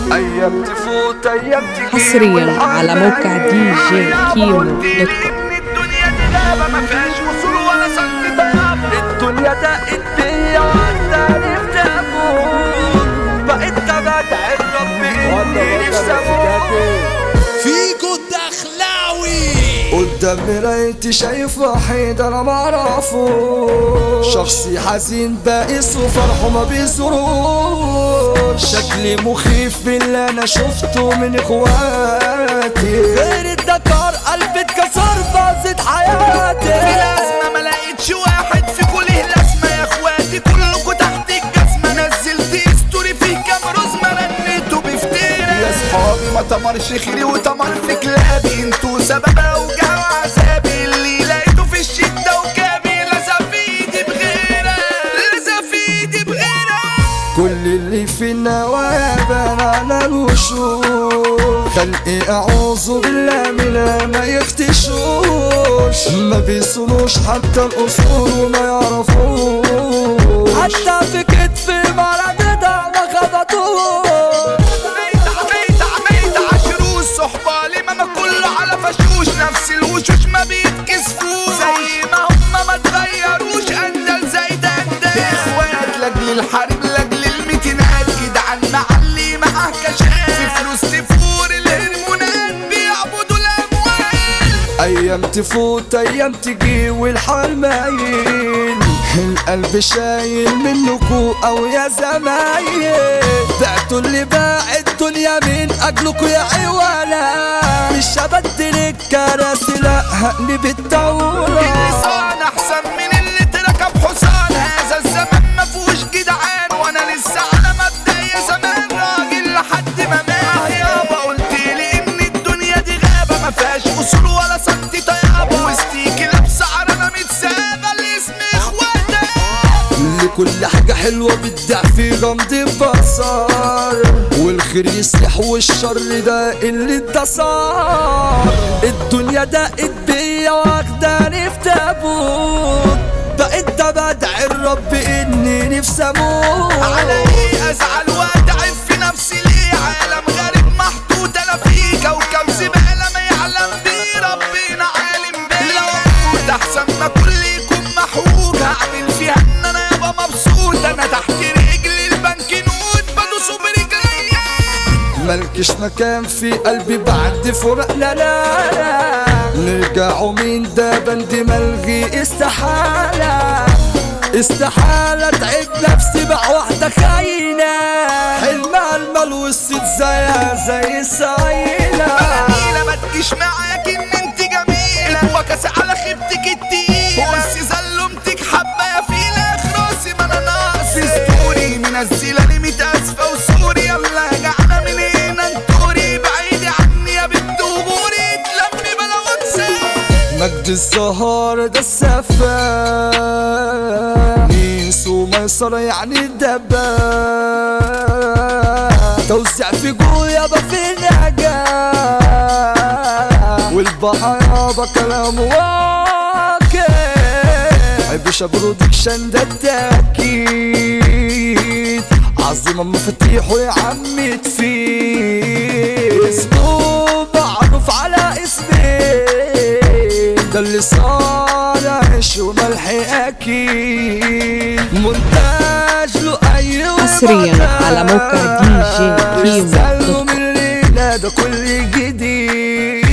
ايام تفوت ايام تجي حصرياً على موقع دي جي كيمو دوت كوم. الدنيا دي غابة ما فيهاش وصول ولا سنت طيابة الدنيا دقت بيا وانت نفتابون بقيت بدعي الرب اني نفسي اموت فيكو الدخلاوي قدام مرايتي شايف وحيد انا معرفه شخصي حزين بائس وفرحه ما بيزوروش شكلي مخيف باللي انا شفته من اخواتي غير الدكار قلبي اتكسر باظت حياتي في الأزمة ما لقيتش واحد في كل الأزمة يا اخواتي كلكوا تحت الجزمة نزلت ستوري في كام رزمة رنيتوا بفتيرة يا صحابي ما تمرش خيري وتمر في كلابي انتوا سبب اوجاع وعذابي اللي لقيته في الشدة وكابي لزق في ايدي بغيرة لزق في ايدي بغيرة كل اللي في النوايا بان على الوشوش خلقي اعوذ بالله من ما يختشوش ما بيصونوش حتى الاصول وما يعرفوش حتى في كتف مرض ده ما خبطوش عميت عميت عميت عشروش صحبة لما ما كله على فشوش نفس الوشوش ما بيتكسفوش زي ما هم ما تغيروش اندل زي ده اخوات لاجل الحرب لاجل الميتينات جدعان معلي معاه كشات في فلوس تفور الهرمونات بيعبدوا الاموال ايام تفوت ايام تجي والحال مايل القلب شايل منكو او يا زمايل بعتوا اللي باع الدنيا من اجلكوا يا عوالا مش هبدل الكراسي لا هقلب الدورة اللسان احسن من اللي تركب حصان هذا الزمن ما فيهوش جدعان وانا لسه على مبدأ زمان راجل لحد ما مات يابا قلت لي ان الدنيا دي غابه ما فيهاش اصول ولا سنتي طيابه وسطيكي لابسه عرانه متسابه الاسم اخواتك لكل حاجة حلوة بتدع في غمض البصر والخير يصلح والشر ده اللي اتصار الدنيا دقت بيا واخداني في تابوت بقيت بدعي الرب اني نفسي اموت على ايه ازعل واتعب في نفسي ليه عالم غريب محطوط انا فيه كوكب زباله ما يعلم بيه ربنا عالم بيه لو اموت احسن ما كل يكون محروق هعمل فيها ان انا يابا مبسوط انا تحت رجلي البنك نوت بدوسه برجلي ملكش مكان في قلبي بعد فرقنا لا لا نرجعوا مين ده بند ملغي استحالة استحالة تعب نفسي مع واحدة خاينة حلمها المال والست زيها زي السعيلة جميلة ما تجيش معاك ان انت جميلة وكاس على خيبتك التقيلة بصي زلمتك حبة يا فيلة راسي ما انا ناقص ستوري منزلة لي ميت اسفة وسوري يلا جعانة من هنا انتوري بعيدي عني يا بنت وغوري تلمي بلا واتساب مجد الزهار ده السفاح نيس وميسر يعني الدباب توزيع في جول يابا في النجاة والبقى يابا كلام واقع عيبش برودكشن ده التأكيد عظيمة مفاتيحه يا عم تفيد اسمه معروف على اسمي ده اللي صار عيش وملح اكيد مونتاج له اي حصرياً على موقع دي جي كيمو دوت كوم. من الليلة ده كل جديد